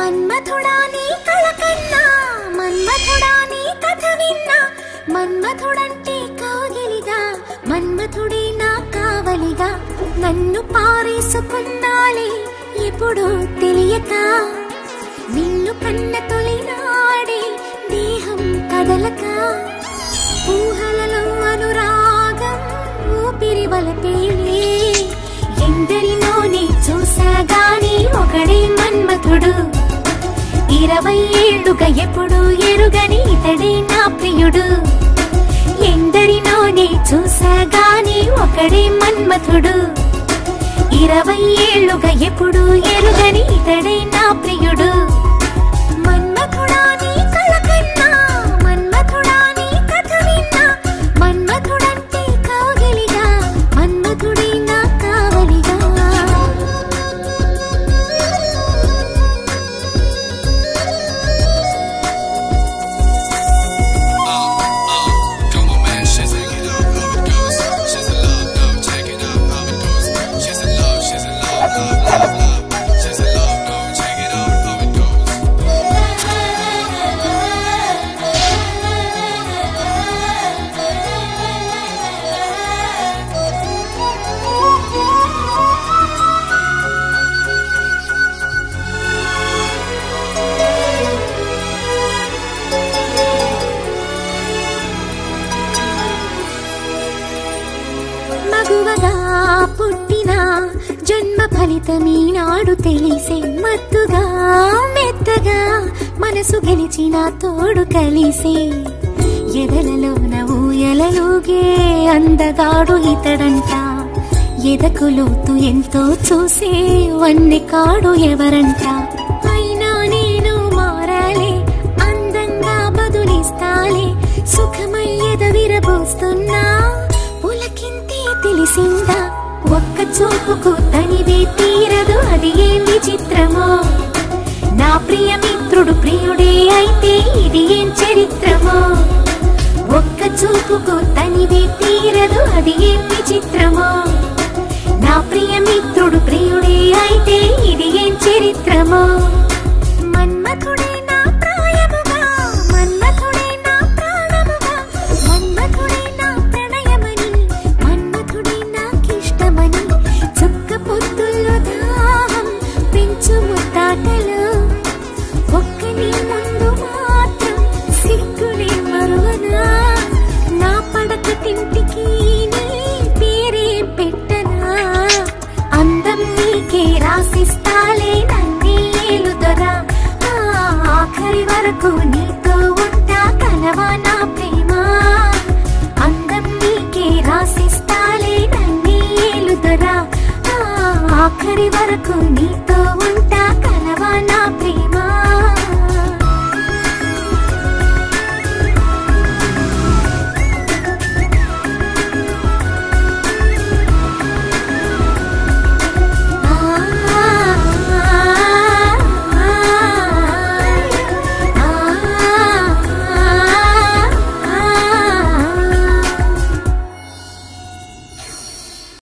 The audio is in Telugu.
మన్మథుడా నీ కళ కన్నా మన్మథుడా నీ కథ విన్నా మన్మథుడంటే కాగిలిగా మన్మథుడే నా కావలిగా నన్ను పారేసుకున్నాలే ఎప్పుడు తెలియక నిన్ను కన్న తొలినాడే దేహం కదలక ఊహలలో అనురాగం ఊపిరి వలపేలే ఎందరినోనే చూసాగాని ఒకడే మన్మథుడు ఇరవై ఏళ్ళుగా ఎప్పుడు ఎరుగని ఇతడే నా ప్రియుడు ఎందరినోనే చూసాగాని ఒకడే మన్మథుడు ఇరవై ఏళ్ళుగా ఎప్పుడు ఎరుగని ఇతడే నా ప్రియుడు మన్మథుడా నీ కళ కన్నా మన్మథుడా నీ కథ విన్నా మన్మథుడంటే కావలిగా మన్మథుడే నా కావలిగా Come on, man, she's a get up, how it goes. She's a love, no, check it out, how it goes. She's a love, she's a love, love, love, love. She's a love, no, check it out, how it goes. మగువగా పుట్టిన జన్మ ఫలితమీనాడు తెలిసే మత్తుగా మెత్తగా మనసు గెలిచిన తోడు కలిసే ఎదలలోన ఊయలలోగే అందగాడు ఇతడంట ఎదకు లోతు ఎంతో చూసే వన్నె కాడు ఎవరంట అయినా నేను మారాలే అందంగా బదులిస్తాలే సుఖమయ్యద విరబోస్తున్నా పులకింతే తెలిసిందా ఒక్క చూపుకు తనివే తీరదు అది ఏం విచిత్రమో నా ప్రియ మిత్రుడు ప్రియుడే అయితే ఇది ఏం చరిత్రమో ఒక్క చూపుకు తనివే తీరదు అది ఏం విచిత్రమో నా ప్రియ మిత్రుడు ప్రియుడే అయితే ఇది ఏం చరిత్రమో మన్మథుడే నా ప్రాయముగా మన్మథుడే నా ప్రాణముగా మన్మథుడే నా ప్రణయమని మన్మథుడే నాకిష్టమని చుక్క పొద్దుల్లో దాహం పెంచు ముత్తాటలు ఒక్క నీ ముందు మాత్రం సిగ్గునే మరువనా నా పడక తింటికి నీ పేరే పెట్టనా అందం నీకే రాసిస్తాలే నన్నే ఏలుదొరా ఆ, ఆఖరి వరకు నీతో ఉంటా కలవా నా ప్రేమ అందం నీకే రాసిస్తాలే నన్నే ఏలుదొరా ఆ, ఆఖరి వరకు నీ